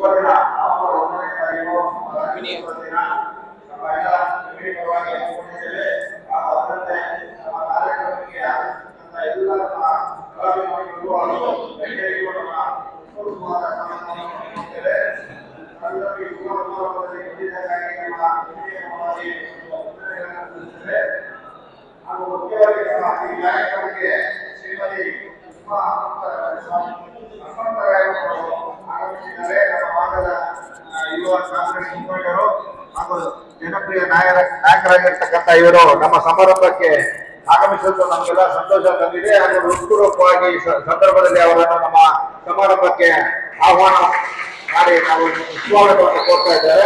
ದಿನ ನವೆಂಬರ್ ಒಂದನೇ ತಾರೀಕು ಇವತ್ತಿನ ನಮ್ಮ ಎಲ್ಲ ಕಮಿಟಿ ಪರವಾಗಿ ಹಮ್ಮಿಕೊಂಡಿದ್ದೇವೆ ಆ ಅದರಂತೆ ನಮ್ಮ ಕಾರ್ಯಕ್ರಮಕ್ಕೆ ಆಗಮಿಸಿದಂತ ಎಲ್ಲ ನಮ್ಮ ಕಲಾಭಿಮಾನಿಗಳು ಹಾಗೂ ಗಣ್ಯರಿಗೂ ನಮ್ಮ ಪೂರ್ವವಾದ ಸ್ವಾಗತವನ್ನು ನೀಡುತ್ತೇವೆ. ನಾವೆಲ್ಲರೂ ಈ ಶುಭ ಸಮಾರಂಭದಲ್ಲಿ ಬಂದಿದ್ದಕ್ಕಾಗಿ ನಮ್ಮ ಕಮಿಟಿಯ ಪರವಾಗಿ ವಂದನೆಗಳನ್ನು ಸಲ್ಲಿಸುತ್ತೇವೆ. ಹಾಗೂ ಮುಖ್ಯವಾಗಿ ನಮ್ಮ ಈ ಕಾರ್ಯಕ್ರಮಕ್ಕೆ ಶ್ರೀಮತಿ ಉಮಾ ಹನುಮಂತರಾಯರು ಆಗಮಿಸಿದ್ದಾರೆ ನಮ್ಮ ಭಾಗದ ಆ, ಯುವ ಕಾಂಗ್ರೆಸ್ ಮುಖಂಡರು ಹಾಗೂ ಜನಪ್ರಿಯ ನಾಯಕ ನಾಯಕರಾಗಿರ್ತಕ್ಕಂಥ ಇವರು ನಮ್ಮ ಸಮಾರಂಭಕ್ಕೆ ಆಗಮಿಸುವುದು ನಮಗೆಲ್ಲ ಸಂತೋಷ ತಂದಿದೆ ಹಾಗೂ ಹೃತ್ಪೂರ್ವಕವಾಗಿ ಈ ಸ- ಸಂದರ್ಭದಲ್ಲಿ ಅವರನ್ನು ನಮ್ಮ ಸಮಾರಂಭಕ್ಕೆ ಆಹ್ವಾನ ಮಾಡಿ ನಾವು ಸ್ವಾಗತವನ್ನು ಕೋರ್ತಾ ಇದ್ದೇವೆ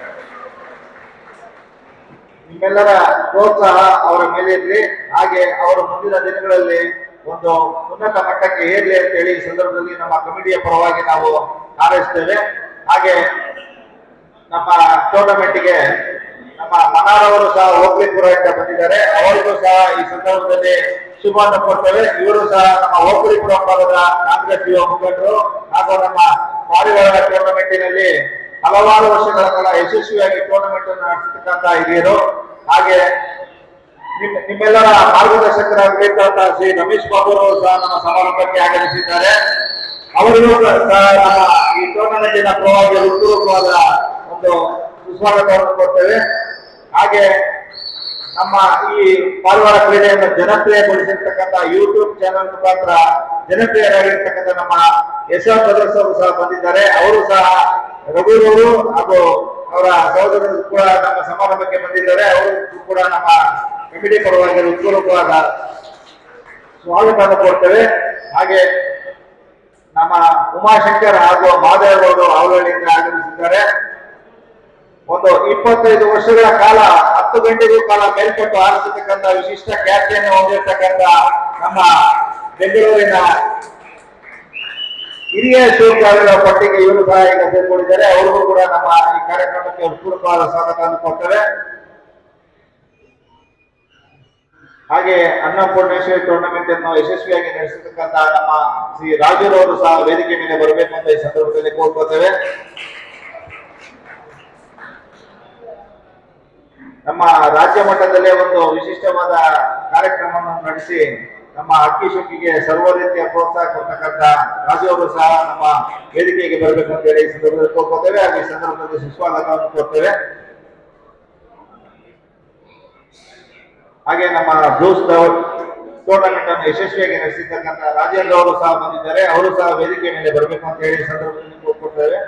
ನಿಮ್ಮೆಲ್ಲರ ಪ್ರೋತ್ಸಾಹ ಅವರ ಮೇಲೆ ಇರಲಿ ಹಾಗೆ ಅವರು ಮುಂದಿನ ದಿನಗಳಲ್ಲಿ ಒಂದು ಉನ್ನತ ಮಟ್ಟಕ್ಕೆ ಏರ್ಲಿ ಅಂತೇಳಿ ಈ ಸಂದರ್ಭದಲ್ಲಿ ನಮ್ಮ ಕಮಿಟಿಯ ಪರವಾಗಿ ನಾವು ಹಾರೈಸ್ತೇವೆ ಹಾಗೆ ನಮ್ಮ ಟೂರ್ನಮೆಂಟ್ಗೆ ನಮ್ಮ ಮನಾರವರು ಸಹ ಹೋಗ್ಲಿಪುರದಿಂದ ಬಂದಿದ್ದಾರೆ ಅವರಿಗೂ ಸಹ ಈ ಸಂದರ್ಭದಲ್ಲಿ ಶುಭವನ್ನು ಕೊಡ್ತೇವೆ ಇವರು ಸಹ ನಮ್ಮ ಹೋಗ್ಲಿಪುರ ಭಾಗದ ಕಾಂಗ್ರೆಸ್ ಯುವ ಮುಖಂಡರು ಹಾಗೂ ನಮ್ಮ ಪಾರಿವಾಳ ಟೂರ್ನಮೆಂಟಿನಲ್ಲಿ ಹಲವಾರು ವರ್ಷಗಳ ಕಾಲ ಯಶಸ್ವಿಯಾಗಿ ಟೂರ್ನಮೆಂಟ್ ಅನ್ನು ನಡೆಸತಕ್ಕಂತ ಹಿರಿಯರು ಹಾಗೆ ನಿಮ್ ನಿಮ್ಮೆಲ್ಲರ ಮಾರ್ಗದರ್ಶಕರಾಗಿರ್ತಕ್ಕಂಥ ಶ್ರೀ ರಮೇಶ್ ಬಾಬು ಅವರು ಸಹ ನಮ್ಮ ಸಮಾರಂಭಕ್ಕೆ ಆಗಮಿಸಿದ್ದಾರೆ ಅವರಿಗೂ ಸಹ ನಮ್ಮ ಈ ಟೂರ್ನಮೆಂಟಿನ ಪರವಾಗಿ ಹೃತ್ಪೂರ್ವಕವಾದ ಒಂದು ಸುಸ್ವಾಗತವನ್ನು ಕೊಡ್ತೇವೆ ಹಾಗೆ ನಮ್ಮ ಈ ಪಾರಿವಾಳ ಕ್ರೀಡೆಯನ್ನು ಜನಪ್ರಿಯಗೊಳಿಸಿರ್ತಕ್ಕಂಥ ಯೂಟ್ಯೂಬ್ ಚಾನೆಲ್ ಮುಖಾಂತರ ಜನಪ್ರಿಯರಾಗಿರ್ತಕ್ಕಂಥ ನಮ್ಮ ಯಶವಂತ್ ಬ್ರದರ್ಸ್ ಅವರು ಸಹ ಬಂದಿದ್ದಾರೆ ಅವರು ಸಹ ರಘುರವರು ಹಾಗೂ ಅವರ ಸಹೋದರರು ಕೂಡ ನಮ್ಮ ಸಮಾರಂಭಕ್ಕೆ ಬಂದಿದ್ದಾರೆ ಅವರು ಕೂಡ ನಮ್ಮ ಕಮಿಟಿ ಪರವಾಗಿ ಹೃತ್ಪೂರ್ವಕವಾದ ಸ್ವಾಗತವನ್ನು ಕೊಡ್ತೇವೆ ಹಾಗೆ ನಮ್ಮ ಉಮಾಶಂಕರ್ ಹಾಗೂ ಮಾದೇವ್ ಅವರು ಅವಳಿಯಿಂದ ಆಗಮಿಸಿದ್ದಾರೆ ಒಂದು ಇಪ್ಪತ್ತೈದು ವರ್ಷಗಳ ಕಾಲ ಹತ್ತು ಗಂಟೆಗೂ ಕಾಲ ಮೇಲ್ಪಟ್ಟು ಆರಿಸತಕ್ಕಂಥ ವಿಶಿಷ್ಟ ಖ್ಯಾತಿಯನ್ನು ಹೊಂದಿರತಕ್ಕಂಥ ನಮ್ಮ ಬೆಂಗಳೂರಿನ ಹಿರಿಯ ಶಿವಕಾರರ ಪಟ್ಟಿಗೆ ಇವರು ಸಹ ಈಗ ಸೇರ್ಕೊಂಡಿದ್ದಾರೆ ಅವರಿಗೂ ಕೂಡ ನಮ್ಮ ಈ ಕಾರ್ಯಕ್ರಮಕ್ಕೆ ಪೂರ್ವಕವಾದ ಸ್ವಾಗತವನ್ನು ಕೊಡ್ತೇವೆ ಹಾಗೆ ಅನ್ನಪೂರ್ಣೇಶ್ವರಿ ಟೂರ್ನಮೆಂಟ್ ಅನ್ನು ಯಶಸ್ವಿಯಾಗಿ ನಡೆಸತಕ್ಕಂತ ನಮ್ಮ ಶ್ರೀ ರಾಜುರವರು ಸಹ ವೇದಿಕೆ ಮೇಲೆ ಬರಬೇಕು ಅಂತ ಈ ಸಂದರ್ಭದಲ್ಲಿ ಕೋರ್ಕೋತೇವೆ ನಮ್ಮ ರಾಜ್ಯ ಮಟ್ಟದಲ್ಲೇ ಒಂದು ವಿಶಿಷ್ಟವಾದ ಕಾರ್ಯಕ್ರಮವನ್ನು ನಡೆಸಿ ನಮ್ಮ ಅಕ್ಕಿ ಶುಕ್ಕಿಗೆ ಸರ್ವ ರೀತಿಯ ಪ್ರೋತ್ಸಾಹ ಕೊಡ್ತಕ್ಕಂಥ ರಾಜು ಅವರು ಸಹ ನಮ್ಮ ವೇದಿಕೆಗೆ ಬರಬೇಕು ಅಂತ ಹೇಳಿ ಈ ಸಂದರ್ಭದಲ್ಲಿ ಕೋರ್ಕೋತೇವೆ ಹಾಗೆ ಈ ಸಂದರ್ಭದಲ್ಲಿ ಸುಸ್ವಾಗತವನ್ನು ಕೊಡ್ತೇವೆ ಹಾಗೆ ನಮ್ಮ ಬ್ಲೂಸ್ ಟೂರ್ನಮೆಂಟ್ ಅನ್ನು ಯಶಸ್ವಿಯಾಗಿ ನಡೆಸಿರ್ತಕ್ಕಂಥ ರಾಜೇಂದ್ರ ಅವರು ಸಹ ಬಂದಿದ್ದಾರೆ ಅವರು ಸಹ ವೇದಿಕೆ ಮೇಲೆ ಬರಬೇಕು ಅಂತ ಹೇಳಿ ಈ ಸಂದರ್ಭದಲ್ಲಿ ಕೋರ್ಕೊಳ್ತೇವೆ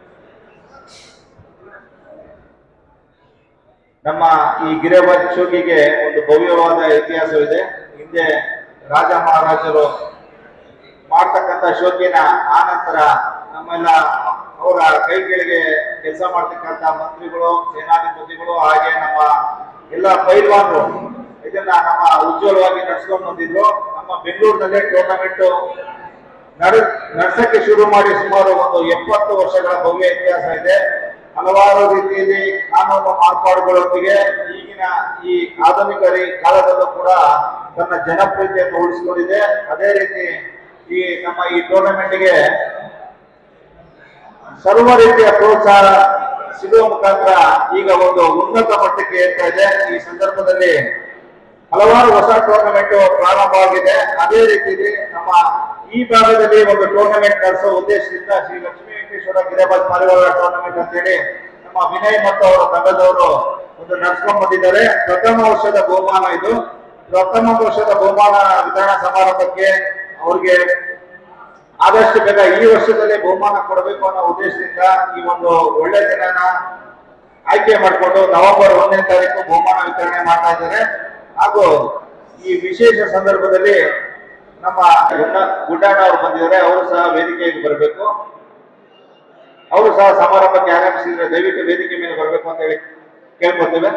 ನಮ್ಮ ಈ ಗಿರಿಬಾಜ್ ಶೋಕಿಗೆ ಒಂದು ಭವ್ಯವಾದ ಇತಿಹಾಸವಿದೆ ಹಿಂದೆ ರಾಜ ಮಹಾರಾಜರು ಮಾಡ್ತಕ್ಕಂಥ ಶೋಕಿನ ಆ ನಂತರ ನಮ್ಮೆಲ್ಲ ಅವರ ಕೈ ಕೆಳಗೆ ಕೆಲಸ ಮಾಡ್ತಕ್ಕಂಥ ಮಂತ್ರಿಗಳು ಸೇನಾಧಿಪತಿಗಳು ಹಾಗೆ ನಮ್ಮ ಎಲ್ಲ ಪೈಲ್ವಾನರು ಇದನ್ನ ನಮ್ಮ ಉಜ್ವಲವಾಗಿ ನಡ್ಸ್ಕೊಂಡು ಬಂದಿದ್ರು ನಮ್ಮ ಬೆಂಗಳೂರಿನಲ್ಲೇ ಟೂರ್ನಮೆಂಟ್ ನಡ ನಡ್ಸಕ್ಕೆ ಶುರು ಮಾಡಿ ಸುಮಾರು ಒಂದು ಎಪ್ಪತ್ತು ವರ್ಷಗಳ ಭವ್ಯ ಇತಿಹಾಸ ಇದೆ ಹಲವಾರು ರೀತಿಯಲ್ಲಿ ಕಾನೂನು ಮಾರ್ಪಾಡುಗಳೊಂದಿಗೆ ಈಗಿನ ಈ ಆಧುನಿಕ ರೀ- ಕಾಲದಲ್ಲೂ ಕೂಡ ತನ್ನ ಜನಪ್ರಿಯತೆಯನ್ನು ಉಳಿಸಿಕೊಂಡಿದೆ ಅದೇ ರೀತಿ ಈ ನಮ್ಮ ಈ ಟೂರ್ನಮೆಂಟ್ಗೆ ಸರ್ವ ರೀತಿಯ ಪ್ರೋತ್ಸಾಹ ಸಿಗುವ ಮುಖಾಂತರ ಈಗ ಒಂದು ಉನ್ನತ ಮಟ್ಟಕ್ಕೆ ಏರ್ತಾ ಇದೆ ಈ ಸಂದರ್ಭದಲ್ಲಿ ಹಲವಾರು ಹೊಸ ಟೂರ್ನಮೆಂಟ್ ಪ್ರಾರಂಭವಾಗಿದೆ ಅದೇ ರೀತಿಯಲ್ಲಿ ನಮ್ಮ ಈ ಭಾಗದಲ್ಲಿ ಒಂದು ಟೂರ್ನಮೆಂಟ್ ನಡೆಸುವ ಉದ್ದೇಶದಿಂದ ಶ್ರೀ ಲಕ್ಷ್ಮೀ ವೆಂಕಟೇಶ್ವರ ಗಿರಿಬಾಜ್ ಪಾರಿವಾಳ ಟೂರ್ನಮೆಂಟ್ ಅಂತೇಳಿ ನಮ್ಮ ವಿನಯ್ ಮತ್ತು ಅವರ ತಂಡದವರು ಒಂದು ನಡ್ಸ್ಕೊಂಡ್ ಬಂದಿದ್ದಾರೆ ಪ್ರಥಮ ವರ್ಷದ ಬಹುಮಾನ ಇದು ಪ್ರಥಮ ವರ್ಷದ ಬಹುಮಾನ ವಿತರಣಾ ಸಮಾರಂಭಕ್ಕೆ ಅವ್ರಿಗೆ ಆದಷ್ಟು ಬೇಗ ಈ ವರ್ಷದಲ್ಲೇ ಬಹುಮಾನ ಕೊಡಬೇಕು ಅನ್ನೋ ಉದ್ದೇಶದಿಂದ ಈ ಒಂದು ಒಳ್ಳೆ ದಿನನ ಆಯ್ಕೆ ಮಾಡಿಕೊಂಡು ನವೆಂಬರ್ ಒಂದನೇ ತಾರೀಕು ಬಹುಮಾನ ವಿತರಣೆ ಮಾಡ್ತಾ ಇದ್ದಾರೆ ಹಾಗೂ ಈ ವಿಶೇಷ ಸಂದರ್ಭದಲ್ಲಿ ನಮ್ಮ ಗುಡ್ಡ ಗುಡ್ಡಣ್ಣ ಅವರು ಬಂದಿದ್ದಾರೆ ಅವರು ಸಹ ವೇದಿಕೆಗೆ ಬರಬೇಕು ಅವರು ಸಹ ಸಮಾರಂಭಕ್ಕೆ ಆಗಮಿಸಿದ್ರೆ ದಯವಿಟ್ಟು ವೇದಿಕೆ ಮೇಲೆ ಬರಬೇಕು ಅಂತ ಹೇಳಿ ಕೇಳ್ಕೊತೇವೆ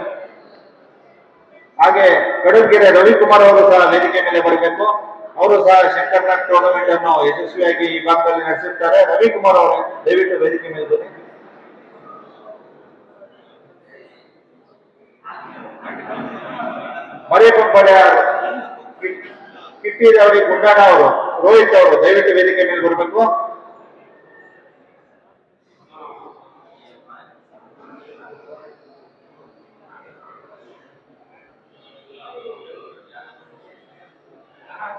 ಹಾಗೆ ಕಡುಗೆರೆ ರವಿಕುಮಾರ್ ಅವರು ಸಹ ವೇದಿಕೆ ಮೇಲೆ ಬರಬೇಕು ಅವರು ಸಹ ಶಂಕರ್ನಾಥ್ ಟೂರ್ನಮೆಂಟ್ ಅನ್ನು ಯಶಸ್ವಿಯಾಗಿ ಈ ಭಾಗದಲ್ಲಿ ನಡೆಸಿರ್ತಾರೆ ರವಿಕುಮಾರ್ ಅವರು ದಯವಿಟ್ಟು ವೇದಿಕೆ ಮೇಲೆ ಬನ್ನಿ ಮರಿಯಪ್ಪಂಪಡೆ ಕಿಟ್ಟಿ ರವಿ ಗುಂಡಣ್ಣ ಅವರು ರೋಹಿತ್ ಅವರು ದಯವಿಟ್ಟು ವೇದಿಕೆ ಮೇಲೆ ಬರಬೇಕು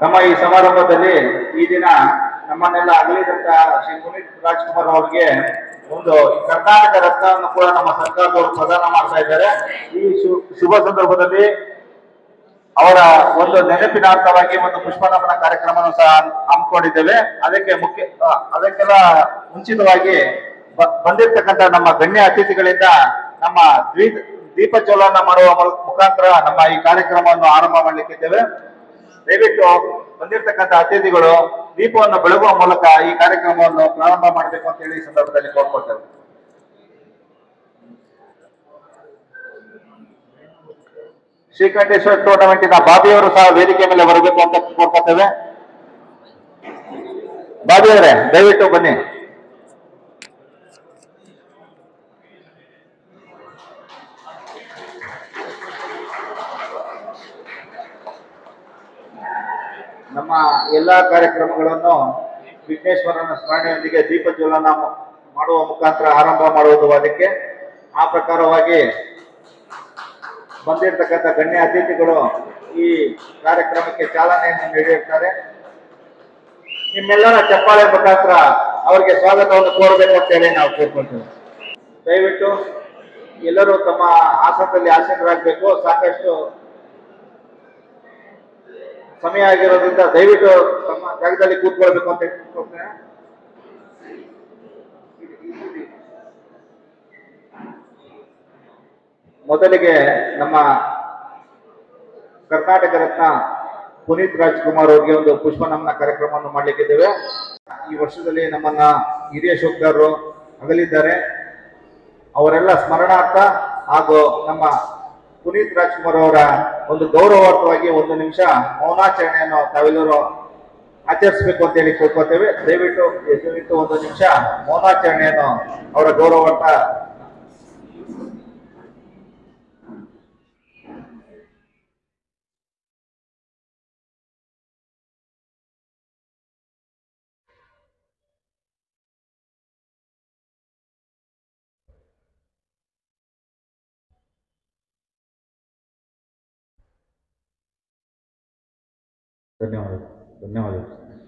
ನಮ್ಮ ಈ ಸಮಾರಂಭದಲ್ಲಿ ಈ ದಿನ ನಮ್ಮನ್ನೆಲ್ಲ ಅಗಲಿದಂತ ಶ್ರೀ ಪುನೀತ್ ರಾಜ್ಕುಮಾರ್ ಅವರಿಗೆ ಒಂದು ಕರ್ನಾಟಕ ರತ್ನವನ್ನು ಕೂಡ ನಮ್ಮ ಸರ್ಕಾರದವರು ಪ್ರದಾನ ಮಾಡ್ತಾ ಇದ್ದಾರೆ ಈ ಶು- ಶುಭ ಸಂದರ್ಭದಲ್ಲಿ ಅವರ ಒಂದು ನೆನಪಿನಾರ್ಥವಾಗಿ ಒಂದು ಪುಷ್ಪ ನಮನ ಕಾರ್ಯಕ್ರಮವನ್ನು ಸಹ ಹಮ್ಮಿಕೊಂಡಿದ್ದೇವೆ ಅದಕ್ಕೆ ಮುಖ್ಯ ಆ, ಅದಕ್ಕೆಲ್ಲ ಮುಂಚಿತವಾಗಿ ಬ- ಬಂದಿರ್ತಕ್ಕಂಥ ನಮ್ಮ ಗಣ್ಯ ಅತಿಥಿಗಳಿಂದ ನಮ್ಮ ದ್ವೀ ದೀಪ ಜ್ವಲನ ಮಾಡುವ ಮು- ಮುಖಾಂತರ ನಮ್ಮ ಈ ಕಾರ್ಯಕ್ರಮವನ್ನು ಆರಂಭ ಮಾಡಲಿಕ್ಕಿದ್ದೇವೆ ದಯವಿಟ್ಟು ಬಂದಿರ್ತಕ್ಕಂಥ ಅತಿಥಿಗಳು ದೀಪವನ್ನು ಬೆಳಗುವ ಮೂಲಕ ಈ ಕಾರ್ಯಕ್ರಮವನ್ನು ಪ್ರಾರಂಭ ಮಾಡಬೇಕು ಅಂತ ಹೇಳಿ ಈ ಸಂದರ್ಭದಲ್ಲಿ ಕೋರ್ಕೊಳ್ತೇವೆ ಶ್ರೀಕಂಠೇಶ್ವರ ಟೂರ್ನಮೆಂಟಿನ ಬಾಬಿಯವರು ಸಹ ವೇದಿಕೆ ಮೇಲೆ ಬರಬೇಕು ಅಂತ ಕೋರ್ಕೊತೇವೆ ಬಾಬಿ ಅವರೇ ದಯವಿಟ್ಟು ಬನ್ನಿ ನಮ್ಮ ಎಲ್ಲಾ ಕಾರ್ಯಕ್ರಮಗಳನ್ನು ವಿಘ್ನೇಶ್ವರನ ಸ್ಮರಣೆಯೊಂದಿಗೆ ದೀಪ ಜ್ವಲನ ಮಾಡುವ ಮುಖಾಂತರ ಆರಂಭ ಮಾಡುವುದು ಅದಕ್ಕೆ ಆ ಪ್ರಕಾರವಾಗಿ ಬಂದಿರತಕ್ಕಂಥ ಗಣ್ಯ ಅತಿಥಿಗಳು ಈ ಕಾರ್ಯಕ್ರಮಕ್ಕೆ ಚಾಲನೆಯನ್ನು ನೀಡಿರ್ತಾರೆ ನಿಮ್ಮೆಲ್ಲರ ಚಪ್ಪಾಳೆ ಮುಖಾಂತರ ಅವರಿಗೆ ಸ್ವಾಗತವನ್ನು ಕೋರಬೇಕು ಅಂತ ಹೇಳಿ ನಾವು ಕೇಳ್ಕೊಳ್ತೇವೆ ದಯವಿಟ್ಟು ಎಲ್ಲರೂ ತಮ್ಮ ಆಸನದಲ್ಲಿ ಆಸೀನರಾಗಬೇಕು ಸಾಕಷ್ಟು ಸಮಯ ಆಗಿರೋದ್ರಿಂದ ದಯವಿಟ್ಟು ತಮ್ಮ ಜಾಗದಲ್ಲಿ ಕೂತ್ಕೊಳ್ಬೇಕು ಅಂತ ಕೇಳ್ಕೊಳ್ತೇನೆ ಮೊದಲಿಗೆ ನಮ್ಮ ಕರ್ನಾಟಕ ರತ್ನ ಪುನೀತ್ ರಾಜ್ಕುಮಾರ್ ಅವರಿಗೆ ಒಂದು ಪುಷ್ಪ ನಮನ ಕಾರ್ಯಕ್ರಮವನ್ನು ಮಾಡಲಿಕ್ಕಿದ್ದೇವೆ ಈ ವರ್ಷದಲ್ಲಿ ನಮ್ಮನ್ನ ಹಿರಿಯ ಶೋಕದಾರರು ಅಗಲಿದ್ದಾರೆ ಅವರೆಲ್ಲ ಸ್ಮರಣಾರ್ಥ ಹಾಗೂ ನಮ್ಮ ಪುನೀತ್ ರಾಜ್ಕುಮಾರ್ ಅವರ ಒಂದು ಗೌರವಾರ್ಥವಾಗಿ ಒಂದು ನಿಮಿಷ ಮೌನಾಚರಣೆಯನ್ನು ತಾವೆಲ್ಲರೂ ಆಚರಿಸಬೇಕು ಅಂತ ಹೇಳಿ ಕೇಳ್ಕೊತೇವೆ ದಯವಿಟ್ಟು ದಯವಿಟ್ಟು ಒಂದು ನಿಮಿಷ ಮೌನಾಚರಣೆಯನ್ನು ಅವರ ಗೌರವಾರ್ಥ ಧನ್ಯವಾದಗಳು ಧನ್ಯವಾದಗಳು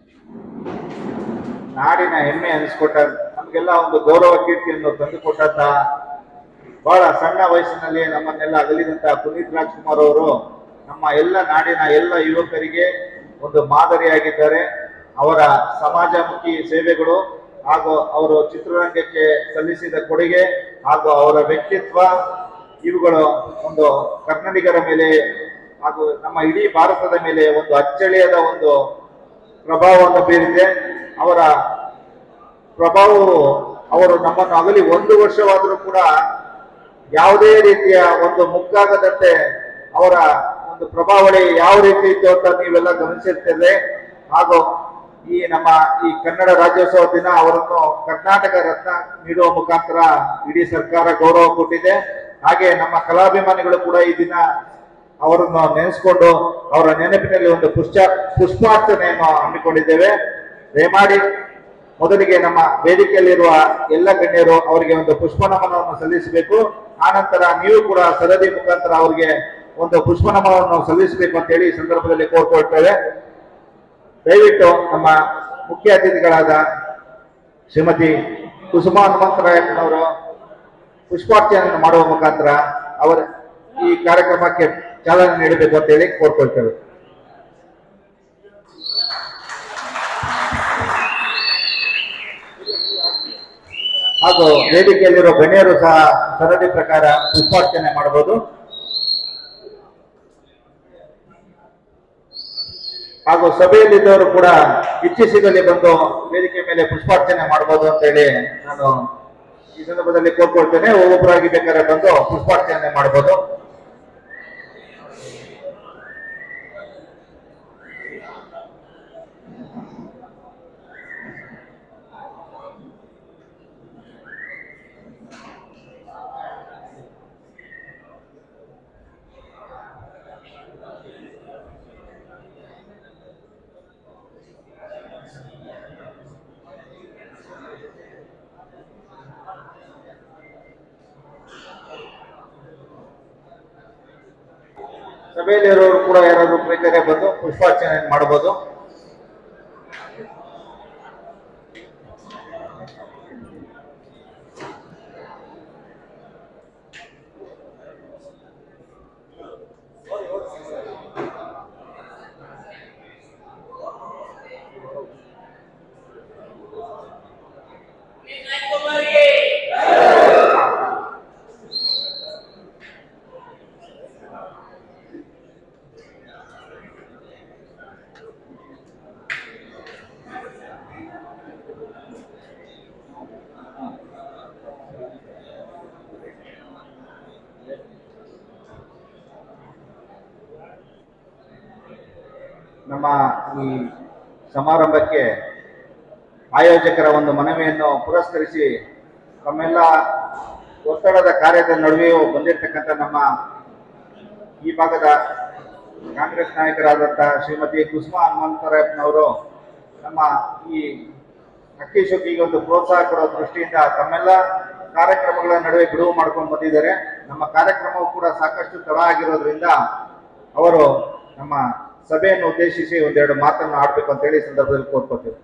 ನಾಡಿನ ಹೆಮ್ಮೆ ಅನಿಸ್ಕೊಟ್ಟ ನಮಗೆಲ್ಲ ಒಂದು ಗೌರವ ಕೀರ್ತಿಯನ್ನು ತಂದುಕೊಟ್ಟಂತ ಬಹಳ ಸಣ್ಣ ವಯಸ್ಸಿನಲ್ಲಿ ನಮ್ಮನ್ನೆಲ್ಲ ಅಗಲಿದಂತ ಪುನೀತ್ ರಾಜ್ಕುಮಾರ್ ಅವರು ನಮ್ಮ ಎಲ್ಲ ನಾಡಿನ ಎಲ್ಲ ಯುವಕರಿಗೆ ಒಂದು ಮಾದರಿಯಾಗಿದ್ದಾರೆ ಅವರ ಸಮಾಜಮುಖಿ ಸೇವೆಗಳು ಹಾಗೂ ಅವರು ಚಿತ್ರರಂಗಕ್ಕೆ ಸಲ್ಲಿಸಿದ ಕೊಡುಗೆ ಹಾಗೂ ಅವರ ವ್ಯಕ್ತಿತ್ವ ಇವುಗಳು ಒಂದು ಕನ್ನಡಿಗರ ಮೇಲೆ ಹಾಗೂ ನಮ್ಮ ಇಡೀ ಭಾರತದ ಮೇಲೆ ಒಂದು ಅಚ್ಚಳಿಯದ ಒಂದು ಪ್ರಭಾವವನ್ನು ಬೀರಿದೆ ಅವರ ಪ್ರಭಾವವು ಅವರು ನಮ್ಮನ್ನು ಅಗಲಿ ಒಂದು ವರ್ಷವಾದರೂ ಕೂಡ ಯಾವುದೇ ರೀತಿಯ ಒಂದು ಮುಕ್ಕಾಗದಂತೆ ಅವರ ಒಂದು ಪ್ರಭಾವಳಿ ಯಾವ ರೀತಿ ಇತ್ತು ಅಂತ ನೀವೆಲ್ಲ ಗಮನಿಸಿರ್ತೇವೆ ಹಾಗೂ ಈ ನಮ್ಮ ಈ ಕನ್ನಡ ರಾಜ್ಯೋತ್ಸವ ದಿನ ಅವರನ್ನು ಕರ್ನಾಟಕ ರತ್ನ ನೀಡುವ ಮುಖಾಂತರ ಇಡೀ ಸರ್ಕಾರ ಗೌರವ ಕೊಟ್ಟಿದೆ ಹಾಗೆ ನಮ್ಮ ಕಲಾಭಿಮಾನಿಗಳು ಕೂಡ ಈ ದಿನ ಅವರನ್ನು ನೆನೆಸ್ಕೊಂಡು ಅವರ ನೆನಪಿನಲ್ಲಿ ಒಂದು ಪುಷ್ಪ ಪುಷ್ಪಾರ್ಚನೆಯನ್ನು ಹಮ್ಮಿಕೊಂಡಿದ್ದೇವೆ ದಯಮಾಡಿ ಮೊದಲಿಗೆ ನಮ್ಮ ವೇದಿಕೆಯಲ್ಲಿರುವ ಎಲ್ಲ ಗಣ್ಯರು ಅವರಿಗೆ ಒಂದು ಪುಷ್ಪ ನಮನವನ್ನು ಸಲ್ಲಿಸಬೇಕು ಆನಂತರ ನೀವು ಕೂಡ ಸರದಿ ಮುಖಾಂತರ ಅವರಿಗೆ ಒಂದು ಪುಷ್ಪ ನಮನವನ್ನು ಸಲ್ಲಿಸಬೇಕು ಅಂತ ಹೇಳಿ ಈ ಸಂದರ್ಭದಲ್ಲಿ ಕೋರ್ಕೊಳ್ತೇವೆ ದಯವಿಟ್ಟು ನಮ್ಮ ಮುಖ್ಯ ಅತಿಥಿಗಳಾದ ಶ್ರೀಮತಿ ಕುಸುಮಾ ಹನುಮಂತರಾಯಪ್ಪನವರು ಪುಷ್ಪಾರ್ಚನೆಯನ್ನು ಮಾಡುವ ಮುಖಾಂತರ ಅವರ ಈ ಕಾರ್ಯಕ್ರಮಕ್ಕೆ ಚಾಲನೆ ನೀಡಬೇಕು ಅಂತ ಹೇಳಿ ಕೋರ್ಕೊಳ್ತೇವೆ ಹಾಗೂ ವೇದಿಕೆಯಲ್ಲಿರುವ ಗಣ್ಯರು ಸಹ ಸರದಿ ಪ್ರಕಾರ ಪುಷ್ಪಾರ್ಚನೆ ಮಾಡಬಹುದು ಹಾಗೂ ಸಭೆಯಲ್ಲಿದ್ದವರು ಕೂಡ ಇಚ್ಛಿಸಿದಲ್ಲಿ ಬಂದು ವೇದಿಕೆ ಮೇಲೆ ಪುಷ್ಪಾರ್ಚನೆ ಮಾಡಬಹುದು ಅಂತ ಹೇಳಿ ನಾನು ಈ ಸಂದರ್ಭದಲ್ಲಿ ಕೋರ್ಕೊಳ್ತೇನೆ ಒಬ್ಬೊಬ್ಬರಾಗಿ ಬೇಕಾದ್ರೆ ಬಂದು ಪುಷ್ಪಾರ್ಚನೆ ಮಾಡಬಹುದು ಸಭೆಯಲ್ಲಿರೋರು ಕೂಡ ಯಾರಾದ್ರೂ ಬೇಕಾದ್ರೆ ಬಂದು ಪುಷ್ಪಾರ್ಚನೆ ಮಾಡಬಹುದು ನಮ್ಮ ಈ ಸಮಾರಂಭಕ್ಕೆ ಆಯೋಜಕರ ಒಂದು ಮನವಿಯನ್ನು ಪುರಸ್ಕರಿಸಿ ತಮ್ಮೆಲ್ಲ ಒತ್ತಡದ ಕಾರ್ಯದ ನಡುವೆಯೂ ಬಂದಿರತಕ್ಕಂಥ ನಮ್ಮ ಈ ಭಾಗದ ಕಾಂಗ್ರೆಸ್ ನಾಯಕರಾದಂಥ ಶ್ರೀಮತಿ ಕುಸುಮಾ ಹನುಮಂತರಾಯಪ್ಪನವರು ನಮ್ಮ ಈ ಅಕ್ಕಿ ಶೋಕಿಗೆ ಒಂದು ಪ್ರೋತ್ಸಾಹ ಕೊಡೋ ದೃಷ್ಟಿಯಿಂದ ತಮ್ಮೆಲ್ಲ ಕಾರ್ಯಕ್ರಮಗಳ ನಡುವೆ ಬಿಡುವು ಮಾಡ್ಕೊಂಡು ಬಂದಿದ್ದಾರೆ ನಮ್ಮ ಕಾರ್ಯಕ್ರಮವು ಕೂಡ ಸಾಕಷ್ಟು ತಡ ಆಗಿರೋದ್ರಿಂದ ಅವರು ನಮ್ಮ ಸಭೆಯನ್ನು ಉದ್ದೇಶಿಸಿ ಒಂದೆರಡು ಮಾತನ್ನು ಆಡ್ಬೇಕು ಅಂತ ಹೇಳಿ ಈ ಸಂದರ್ಭದಲ್ಲಿ ಕೋರ್ಕೊತೀವಿ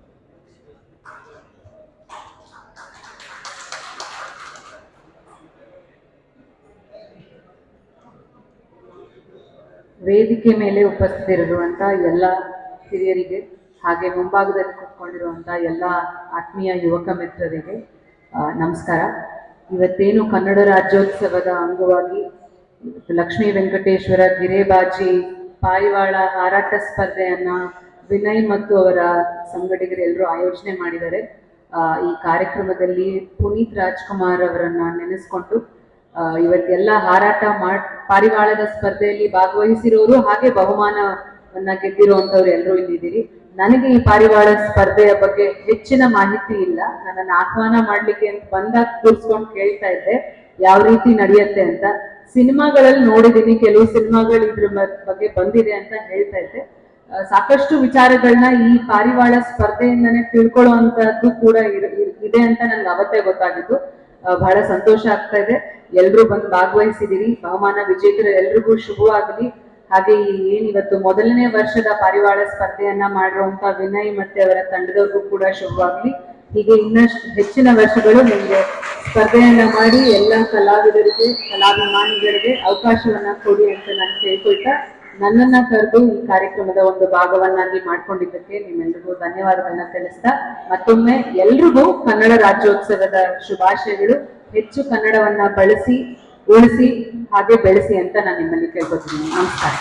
ವೇದಿಕೆ ಮೇಲೆ ಉಪಸ್ಥಿತರಿರುವಂಥ ಎಲ್ಲ ಹಿರಿಯರಿಗೆ ಹಾಗೆ ಮುಂಭಾಗದಲ್ಲಿ ಕೂತ್ಕೊಂಡಿರುವಂಥ ಎಲ್ಲ ಆತ್ಮೀಯ ಯುವಕ ಮಿತ್ರರಿಗೆ ಆ, ನಮಸ್ಕಾರ ಇವತ್ತೇನು ಕನ್ನಡ ರಾಜ್ಯೋತ್ಸವದ ಅಂಗವಾಗಿ ಇವತ್ತು ಲಕ್ಷ್ಮೀ ವೆಂಕಟೇಶ್ವರ ಗಿರೇಬಾಜಿ ಪಾರಿವಾಳ ಹಾರಾಟ ಸ್ಪರ್ಧೆಯನ್ನ ವಿನಯ್ ಮತ್ತು ಅವರ ಸಂಘಟಕರು ಎಲ್ಲರೂ ಆಯೋಜನೆ ಮಾಡಿದ್ದಾರೆ ಆ, ಈ ಕಾರ್ಯಕ್ರಮದಲ್ಲಿ ಪುನೀತ್ ರಾಜ್ಕುಮಾರ್ ಅವರನ್ನ ನೆನೆಸ್ಕೊಂಡು ಆ, ಇವತ್ತೆಲ್ಲ ಹಾರಾಟ ಮಾಡ್ ಪಾರಿವಾಳದ ಸ್ಪರ್ಧೆಯಲ್ಲಿ ಭಾಗವಹಿಸಿರೋರು ಹಾಗೆ ಬಹುಮಾನವನ್ನ ಗೆದ್ದಿರುವಂತವ್ರು ಎಲ್ಲರೂ ಇಲ್ಲಿದ್ದೀರಿ ನನಗೆ ಈ ಪಾರಿವಾಳ ಸ್ಪರ್ಧೆಯ ಬಗ್ಗೆ ಹೆಚ್ಚಿನ ಮಾಹಿತಿ ಇಲ್ಲ ನನ್ನನ್ನು ಆಹ್ವಾನ ಮಾಡ್ಲಿಕ್ಕೆ ಅಂತ ಬಂದಾಗ ಕೂರ್ಸ್ಕೊಂಡು ಕೇಳ್ತಾ ಇದ್ದೆ ಯಾವ ರೀತಿ ನಡೆಯುತ್ತೆ ಅಂತ ಸಿನಿಮಾಗಳಲ್ಲಿ ನೋಡಿದೀನಿ ಕೆಲವು ಸಿನಿಮಾಗಳು ಇದ್ರ ಮ- ಬಗ್ಗೆ ಬಂದಿದೆ ಅಂತ ಹೇಳ್ತಾ ಇದ್ದೆ ಆ, ಸಾಕಷ್ಟು ವಿಚಾರಗಳನ್ನ ಈ ಪಾರಿವಾಳ ಸ್ಪರ್ಧೆಯಿಂದನೇ ತಿಳ್ಕೊಳ್ಳುವಂತದ್ದು ಕೂಡ ಇರ- ಇರ್- ಇದೆ ಅಂತ ನನ್ಗೆ ಅವತ್ತೇ ಗೊತ್ತಾಗಿದ್ದು ಆ, ಬಹಳ ಸಂತೋಷ ಆಗ್ತಾ ಇದೆ ಎಲ್ರೂ ಬಂದು ಭಾಗವಹಿಸಿದಿರಿ ಬಹುಮಾನ ವಿಜೇತರು ಎಲ್ರಿಗೂ ಶುಭವಾಗಲಿ ಹಾಗೆ ಈ ಏನ್ ಇವತ್ತು ಮೊದಲನೇ ವರ್ಷದ ಪಾರಿವಾಳ ಸ್ಪರ್ಧೆಯನ್ನ ಮಾಡಿರುವಂತ ವಿನಯ್ ಮತ್ತೆ ಅವರ ತಂಡದವ್ರಿಗೂ ಕೂಡ ಶುಭವಾಗ್ಲಿ ಹೀಗೆ ಇನ್ನಷ್ಟು ಹೆಚ್ಚಿನ ವರ್ಷಗಳು ನಿಮ್ಗೆ ಸ್ಪರ್ಧೆಯನ್ನ ಮಾಡಿ ಎಲ್ಲ ಕಲಾವಿದರಿಗೆ ಕಲಾಭಿಮಾನಿಗಳಿಗೆ ಅವಕಾಶವನ್ನ ಕೊಡಿ ಅಂತ ನಾನು ಕೇಳ್ಕೊಳ್ತಾ ನನ್ನನ್ನ ಕರೆದು ಈ ಕಾರ್ಯಕ್ರಮದ ಒಂದು ಭಾಗವನ್ನಾಗಿ ಮಾಡ್ಕೊಂಡಿದ್ದಕ್ಕೆ ನಿಮ್ಮೆಲ್ರಿಗೂ ಧನ್ಯವಾದಗಳನ್ನ ತಿಳಿಸ್ತಾ ಮತ್ತೊಮ್ಮೆ ಎಲ್ರಿಗೂ ಕನ್ನಡ ರಾಜ್ಯೋತ್ಸವದ ಶುಭಾಶಯಗಳು ಹೆಚ್ಚು ಕನ್ನಡವನ್ನ ಬಳಸಿ ಉಳಿಸಿ ಹಾಗೆ ಬೆಳೆಸಿ ಅಂತ ನಾನು ನಿಮ್ಮಲ್ಲಿ ಕೇಳ್ಕೊತೀನಿ ನಮಸ್ಕಾರ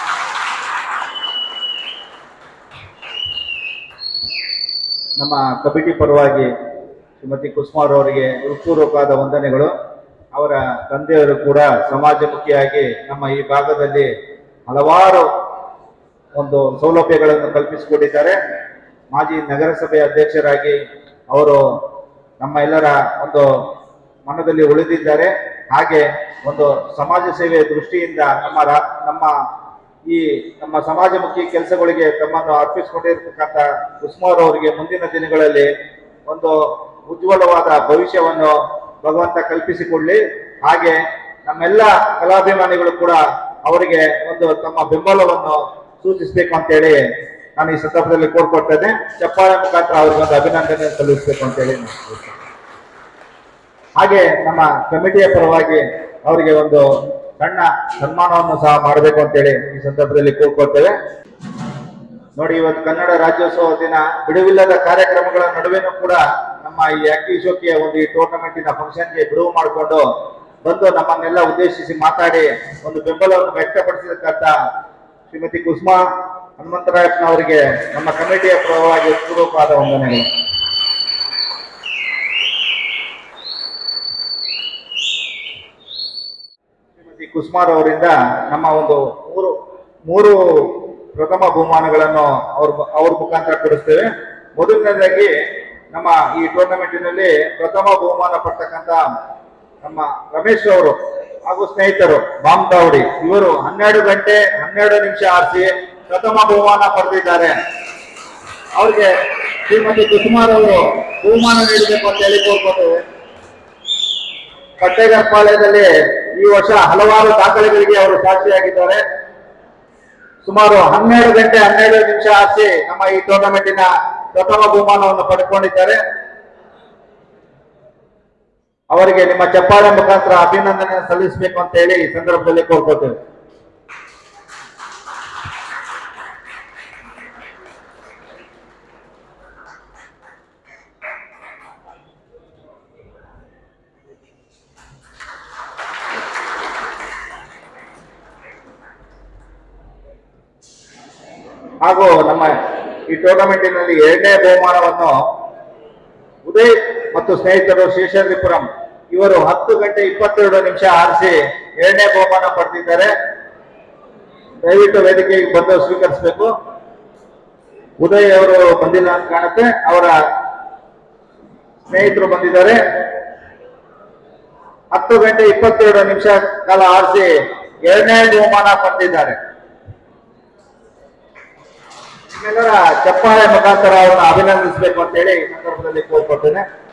ನಮ್ಮ ಕಮಿಟಿ ಪರವಾಗಿ ಶ್ರೀಮತಿ ಕುಸುಮಾರ್ ಅವರಿಗೆ ಹೃತ್ಪೂರ್ವಕವಾದ ವಂದನೆಗಳು ಅವರ ತಂದೆಯವರು ಕೂಡ ಸಮಾಜಮುಖಿಯಾಗಿ ನಮ್ಮ ಈ ಭಾಗದಲ್ಲಿ ಹಲವಾರು ಒಂದು ಸೌಲಭ್ಯಗಳನ್ನು ಕಲ್ಪಿಸಿಕೊಟ್ಟಿದ್ದಾರೆ ಮಾಜಿ ನಗರಸಭೆ ಅಧ್ಯಕ್ಷರಾಗಿ ಅವರು ನಮ್ಮ ಎಲ್ಲರ ಒಂದು ಮನದಲ್ಲಿ ಉಳಿದಿದ್ದಾರೆ ಹಾಗೆ ಒಂದು ಸಮಾಜ ಸೇವೆಯ ದೃಷ್ಟಿಯಿಂದ ನಮ್ಮ ರಾ ನಮ್ಮ ಈ ನಮ್ಮ ಸಮಾಜಮುಖಿ ಕೆಲಸಗಳಿಗೆ ತಮ್ಮನ್ನು ಅರ್ಪಿಸಿಕೊಂಡಿರ್ತಕ್ಕಂಥ ಕುಸುಮಾರ್ ಅವರಿಗೆ ಮುಂದಿನ ದಿನಗಳಲ್ಲಿ ಒಂದು ಉಜ್ವಲವಾದ ಭವಿಷ್ಯವನ್ನು ಭಗವಂತ ಕಲ್ಪಿಸಿಕೊಳ್ಳಿ ಹಾಗೆ ನಮ್ಮೆಲ್ಲ ಕಲಾಭಿಮಾನಿಗಳು ಕೂಡ ಅವರಿಗೆ ಒಂದು ತಮ್ಮ ಬೆಂಬಲವನ್ನು ಸೂಚಿಸಬೇಕು ಅಂತೇಳಿ ನಾನು ಈ ಸಂದರ್ಭದಲ್ಲಿ ಕೋರ್ಕೊಳ್ತೇನೆ ಚಪ್ಪಾಳೆ ಮುಖಾಂತರ ಅವ್ರಿಗೆ ಒಂದು ಅಭಿನಂದನೆ ಸಲ್ಲಿಸಬೇಕು ಅಂತೇಳಿ ನಾನು ಕೋರ್ಕೊಳ್ತೇನೆ. ಹಾಗೆ ನಮ್ಮ ಕಮಿಟಿಯ ಪರವಾಗಿ ಅವರಿಗೆ ಒಂದು ಸಣ್ಣ ಸನ್ಮಾನವನ್ನು ಸಹ ಮಾಡಬೇಕು ಅಂತೇಳಿ ಈ ಸಂದರ್ಭದಲ್ಲಿ ಕೋರ್ಕೊಳ್ತೇವೆ ನೋಡಿ ಇವತ್ತು ಕನ್ನಡ ರಾಜ್ಯೋತ್ಸವ ದಿನ ಬಿಡುವಿಲ್ಲದ ಕಾರ್ಯಕ್ರಮಗಳ ನಡುವೆನೂ ಕೂಡ ನಮ್ಮ ಈ ಅಕ್ಕಿ ಶೋಕಿಯ ಒಂದು ಈ ಟೂರ್ನಮೆಂಟಿನ ಫಂಕ್ಷನ್ಗೆ ಬಿಡುವು ಮಾಡಿಕೊಂಡು ಬಂದು ನಮ್ಮನ್ನೆಲ್ಲ ಉದ್ದೇಶಿಸಿ ಮಾತಾಡಿ ಒಂದು ಬೆಂಬಲವನ್ನು ವ್ಯಕ್ತಪಡಿಸಿದಂತ ಶ್ರೀಮತಿ ಕುಸುಮಾ ಹನುಮಂತರಾಯಪ್ಪನವರಿಗೆ ನಮ್ಮ ಕಮಿಟಿಯ ಪರವಾಗಿ ಪೂರ್ವಕವಾದ ವಂದನೆಗಳು ಶ್ರೀಮತಿ ಕುಸುಮಾರ್ ಅವರಿಂದ ನಮ್ಮ ಒಂದು ಮೂರು ಮೂರು ಪ್ರಥಮ ಬಹುಮಾನಗಳನ್ನು ಅವ್ರ ಅವ್ರ ಮುಖಾಂತರ ಕೊಡಿಸ್ತೇವೆ ಮೊದಲನೇದಾಗಿ ನಮ್ಮ ಈ ಟೂರ್ನಮೆಂಟಿನಲ್ಲಿ ಪ್ರಥಮ ಬಹುಮಾನ ಪಡ್ತಕ್ಕಂತ ನಮ್ಮ ರಮೇಶ್ ಅವರು ಹಾಗೂ ಸ್ನೇಹಿತರು ಬಾಂಬಾವಡಿ ಇವರು ಹನ್ನೆರಡು ಗಂಟೆ ಹನ್ನೆರಡು ನಿಮಿಷ ಆರಿಸಿ ಪ್ರಥಮ ಬಹುಮಾನ ಪಡೆದಿದ್ದಾರೆ ಅವ್ರಿಗೆ ಶ್ರೀಮತಿ ಕುಸುಮಾರ್ ಅವರು ಬಹುಮಾನ ನೀಡಬೇಕು ಅಂತ ಹೇಳಿ ಕೋರ್ಕೊತೇವೆ ಕಟ್ಟೆಗರ್ಪಾಳ್ಯದಲ್ಲಿ ಈ ವರ್ಷ ಹಲವಾರು ದಾಖಲೆಗಳಿಗೆ ಅವರು ಸಾಕ್ಷಿಯಾಗಿದ್ದಾರೆ ಸುಮಾರು ಹನ್ನೆರಡು ಗಂಟೆ ಹನ್ನೆರಡು ನಿಮಿಷ ಆರಿಸಿ ನಮ್ಮ ಈ ಟೂರ್ನಮೆಂಟಿನ ಪ್ರಥಮ ಬಹುಮಾನವನ್ನು ಪಡೆದುಕೊಂಡಿದ್ದಾರೆ ಅವರಿಗೆ ನಿಮ್ಮ ಚಪ್ಪಾಳೆ ಮುಖಾಂತರ ಅಭಿನಂದನೆ ಸಲ್ಲಿಸಬೇಕು ಅಂತ ಹೇಳಿ ಈ ಸಂದರ್ಭದಲ್ಲಿ ಕೋರ್ಕೋತೇವೆ ಹಾಗೂ ನಮ್ಮ ಈ ಟೂರ್ನಮೆಂಟಿನಲ್ಲಿ ಎರಡನೇ ಬಹುಮಾನವನ್ನು ಉದಯ್ ಮತ್ತು ಸ್ನೇಹಿತರು ಶೇಷಾದ್ರಿಪುರಂ ಇವರು ಹತ್ತು ಗಂಟೆ ಇಪ್ಪತ್ತೆರಡು ನಿಮಿಷ ಆರಿಸಿ ಎರಡನೇ ಬಹುಮಾನ ಪಡೆದಿದ್ದಾರೆ ದಯವಿಟ್ಟು ವೇದಿಕೆಗೆ ಬಂದು ಸ್ವೀಕರಿಸಬೇಕು ಉದಯ್ ಅವರು ಬಂದಿಲ್ಲ ಅಂತ ಕಾಣುತ್ತೆ ಅವರ ಸ್ನೇಹಿತರು ಬಂದಿದ್ದಾರೆ ಹತ್ತು ಗಂಟೆ ಇಪ್ಪತ್ತೆರಡು ನಿಮಿಷ ಕಾಲ ಆರಿಸಿ ಎರಡನೇ ಬಹುಮಾನ ಪಡೆದಿದ್ದಾರೆ ನಿಮ್ಮೆಲ್ಲರ ಚಪ್ಪಾಳೆ ಮುಖಾಂತರ ಅವರನ್ನು ಅಭಿನಂದಿಸಬೇಕು ಅಂತ ಹೇಳಿ ಈ ಸಂದರ್ಭದಲ್ಲಿ ಕೋರ್ಕೊಳ್ತೇನೆ